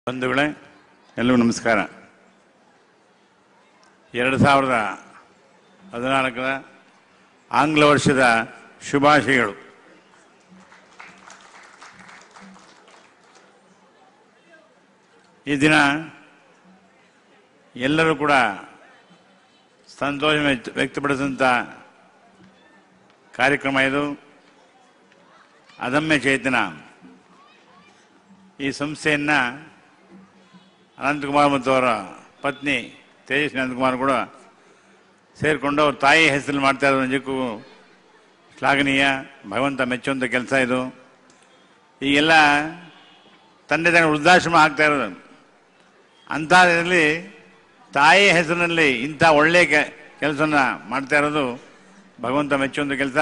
ಬಂಧುಗಳೇ ಎಲ್ಲರಿಗೂ ನಮಸ್ಕಾರ ಎರಡು ಸಾವಿರದ ಹದಿನಾಲ್ಕರ ಆಂಗ್ಲ ವರ್ಷದ ಶುಭಾಶಯಗಳು ಈ ದಿನ ಎಲ್ಲರೂ ಕೂಡ ಸಂತೋಷ ವ್ಯಕ್ತ- ವ್ಯಕ್ತಪಡಿಸಿದಂಥ ಕಾರ್ಯಕ್ರಮ ಇದು ಅದಮ್ಯ ಚೇತನ ಈ ಸಂಸ್ಥೆಯನ್ನು ಅನಂತಕುಮಾರ್ ಮತ್ತು ಅವರ ಪತ್ನಿ ತೇಜಸ್ವಿ ಅನಂತಕುಮಾರ್ ಕೂಡ ಸೇರಿಕೊಂಡು ಅವ್ರ ತಾಯಿ ಹೆಸರಲ್ಲಿ ಮಾಡ್ತಾ ಇರೋದು ನಿಜಕ್ಕೂ ಶ್ಲಾಘನೀಯ ಭಗವಂತ ಮೆಚ್ಚುವಂಥ ಕೆಲಸ ಇದು ಈಗೆಲ್ಲ ತಂದೆ ತಾಯಿ ವೃದ್ಧಾಶ್ರಮ ಆಗ್ತಾ ಇರೋದು ಅಂಥದ್ರಲ್ಲಿ ತಾಯಿ ಹೆಸರಿನಲ್ಲಿ ಇಂಥ ಒಳ್ಳೆಯ ಕೆ ಕೆಲಸನ ಮಾಡ್ತಾ ಇರೋದು ಭಗವಂತ ಮೆಚ್ಚುವಂಥ ಕೆಲಸ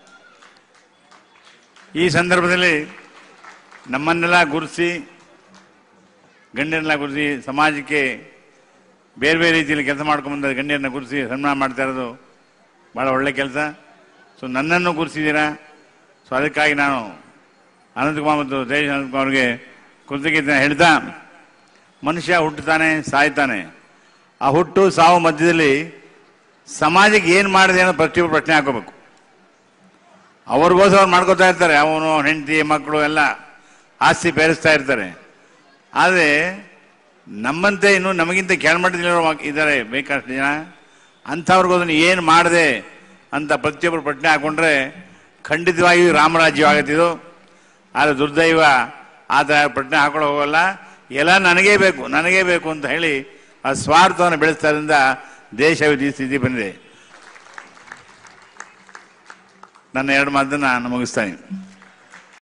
ಈ ಸಂದರ್ಭದಲ್ಲಿ ನಮ್ಮನ್ನೆಲ್ಲ ಗುರುತಿಸಿ ಗಣ್ಯರನ್ನ ಗುರುತಿಸಿ ಸಮಾಜಕ್ಕೆ ಬೇರೆ ಬೇರೆ ರೀತಿಯಲ್ಲಿ ಕೆಲಸ ಮಾಡ್ಕೊಂಬಂದ ಗಣ್ಯರನ್ನ ಗುರುತಿಸಿ ಸನ್ಮಾನ ಮಾಡ್ತಾ ಇರೋದು ಭಾಳ ಒಳ್ಳೆ ಕೆಲಸ ಸೊ ನನ್ನನ್ನು ಗುರುತಿಸಿದ್ದೀರಾ ಸೊ ಅದಕ್ಕಾಗಿ ನಾನು ಅನಂತಕುಮಾರ್ ಮತ್ತು ತೇಜ್ ಅನಂತಕುಮಾರ್ಗೆ ಕೃತಜ್ಞತೆ ಹೇಳ್ತಾ ಮನುಷ್ಯ ಹುಟ್ಟುತ್ತಾನೆ ಸಾಯ್ತಾನೆ ಆ ಹುಟ್ಟು ಸಾವು ಮಧ್ಯದಲ್ಲಿ ಸಮಾಜಕ್ಕೆ ಏನು ಮಾಡಿದೆ ಅನ್ನೋ ಪ್ರತಿಯೊಬ್ಬರು ಪ್ರಶ್ನೆ ಹಾಕೋಬೇಕು ಅವ್ರಿಗೋಸ್ಕರ ಅವ್ರು ಮಾಡ್ಕೋತಾ ಇರ್ತಾರೆ ಅವನು ಹೆಂಡತಿ ಮಕ್ಕಳು ಎಲ್ಲ ಆಸ್ತಿ ಪೇರಿಸ್ತಾ ಇರ್ತಾರೆ ಆದರೆ ನಮ್ಮಂತೆ ಇನ್ನು ನಮಗಿಂತ ಕೆಳಮಟ್ಟದಲ್ಲಿರೋ ಮಕ್- ಇದ್ದಾರೆ ಬೇಕಾದಷ್ಟು ಜನ ಅಂಥವ್ರಿಗೋದನ್ನು ಏನು ಮಾಡಿದೆ ಅಂತ ಪ್ರತಿಯೊಬ್ಬರು ಪ್ರಶ್ನೆ ಹಾಕೊಂಡ್ರೆ ಖಂಡಿತವಾಗಿಯೂ ರಾಮರಾಜ್ಯ ಆಗತ್ತಿದು ಆದರೆ ದುರ್ದೈವ ಆ ಥರ ಪ್ರಶ್ನೆ ಹಾಕೊಳ್ಳೋ ಹೋಗಲ್ಲ ಎಲ್ಲ ನನಗೇ ಬೇಕು ನನಗೇ ಬೇಕು ಅಂತ ಹೇಳಿ ಆ ಸ್ವಾರ್ಥವನ್ನು ಬೆಳೆಸ್ತಾರಿಂದ ದೇಶ ಈ ಸ್ಥಿತಿ ಬಂದಿದೆ ನನ್ನ ಎರಡು ಮಾತನ್ನು ನಾನು ಮುಗಿಸ್ತಾನೆ